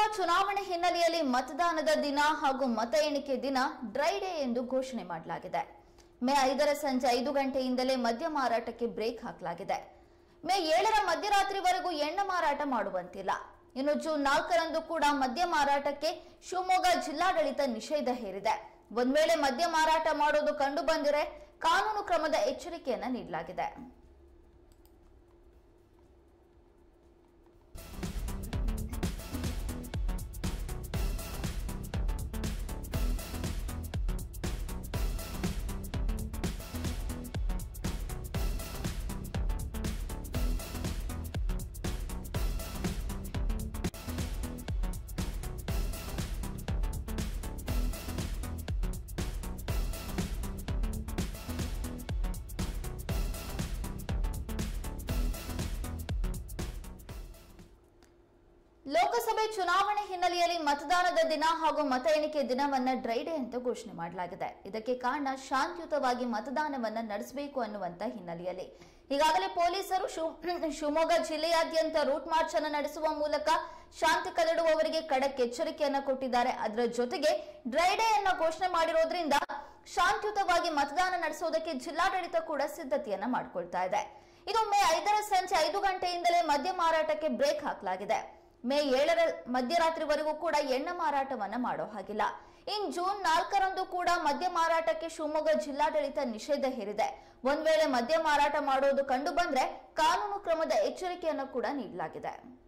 ಚುನಾವಣೆ ಹಿನ್ನೆಲೆಯಲ್ಲಿ ಮತದಾನದ ದಿನ ಹಾಗೂ ಮತ ಎಣಿಕೆ ದಿನ ಡ್ರೈ ಡೇ ಎಂದು ಘೋಷಣೆ ಮಾಡಲಾಗಿದೆ ಮೇ ಐದರ ಸಂಜೆ ಐದು ಗಂಟೆಯಿಂದಲೇ ಮದ್ಯ ಮಾರಾಟಕ್ಕೆ ಬ್ರೇಕ್ ಹಾಕಲಾಗಿದೆ ಮೇ ಏಳರ ಮಧ್ಯರಾತ್ರಿವರೆಗೂ ಎಣ್ಣೆ ಮಾರಾಟ ಮಾಡುವಂತಿಲ್ಲ ಇನ್ನು ಜೂನ್ ನಾಲ್ಕರಂದು ಕೂಡ ಮದ್ಯ ಮಾರಾಟಕ್ಕೆ ಶಿವಮೊಗ್ಗ ಜಿಲ್ಲಾಡಳಿತ ನಿಷೇಧ ಹೇರಿದೆ ಒಂದ್ ವೇಳೆ ಮದ್ಯ ಮಾರಾಟ ಮಾಡೋದು ಕಂಡು ಬಂದಿರೆ ಕಾನೂನು ಕ್ರಮದ ಎಚ್ಚರಿಕೆಯನ್ನ ನೀಡಲಾಗಿದೆ ಲೋಕಸಭೆ ಚುನಾವಣೆ ಹಿನ್ನೆಲೆಯಲ್ಲಿ ಮತದಾನದ ದಿನ ಹಾಗೂ ಮತ ಎಣಿಕೆ ದಿನವನ್ನ ಡ್ರೈ ಡೇ ಅಂತ ಘೋಷಣೆ ಮಾಡಲಾಗಿದೆ ಇದಕ್ಕೆ ಕಾರಣ ಶಾಂತಿಯುತವಾಗಿ ಮತದಾನವನ್ನ ನಡೆಸಬೇಕು ಅನ್ನುವಂತ ಹಿನ್ನೆಲೆಯಲ್ಲಿ ಈಗಾಗಲೇ ಪೊಲೀಸರು ಶಿವ್- ಶಿವಮೊಗ್ಗ ಜಿಲ್ಲೆಯಾದ್ಯಂತ ರೂಟ್ ಮಾರ್ಚ್ ಅನ್ನು ನಡೆಸುವ ಮೂಲಕ ಶಾಂತಿ ಕದಡುವವರಿಗೆ ಖಡಕ್ ಎಚ್ಚರಿಕೆಯನ್ನ ಕೊಟ್ಟಿದ್ದಾರೆ ಅದರ ಜೊತೆಗೆ ಡ್ರೈ ಡೇ ಅನ್ನ ಘೋಷಣೆ ಮಾಡಿರೋದ್ರಿಂದ ಶಾಂತಿಯುತವಾಗಿ ಮತದಾನ ನಡೆಸೋದಕ್ಕೆ ಜಿಲ್ಲಾಡಳಿತ ಕೂಡ ಸಿದ್ಧತೆಯನ್ನ ಮಾಡಿಕೊಳ್ತಾ ಇದೆ ಇದು ಮೇ ಐದರ ಸಂಜೆ ಐದು ಗಂಟೆಯಿಂದಲೇ ಮದ್ಯ ಮಾರಾಟಕ್ಕೆ ಬ್ರೇಕ್ ಹಾಕಲಾಗಿದೆ ಮೇ ಏಳರ ಮಧ್ಯರಾತ್ರಿವರೆಗೂ ಕೂಡ ಎಣ್ಣೆ ಮಾರಾಟವನ್ನ ಮಾಡೋ ಹಾಗಿಲ್ಲ ಇನ್ ಜೂನ್ ನಾಲ್ಕರಂದು ಕೂಡ ಮದ್ಯ ಮಾರಾಟಕ್ಕೆ ಶಿವಮೊಗ್ಗ ಜಿಲ್ಲಾಡಳಿತ ನಿಷೇಧ ಹೇರಿದೆ ಒಂದ್ ವೇಳೆ ಮದ್ಯ ಮಾರಾಟ ಮಾಡೋದು ಕಂಡು ಬಂದ್ರೆ ಕಾನೂನು ಕ್ರಮದ ಎಚ್ಚರಿಕೆಯನ್ನು ಕೂಡ ನೀಡಲಾಗಿದೆ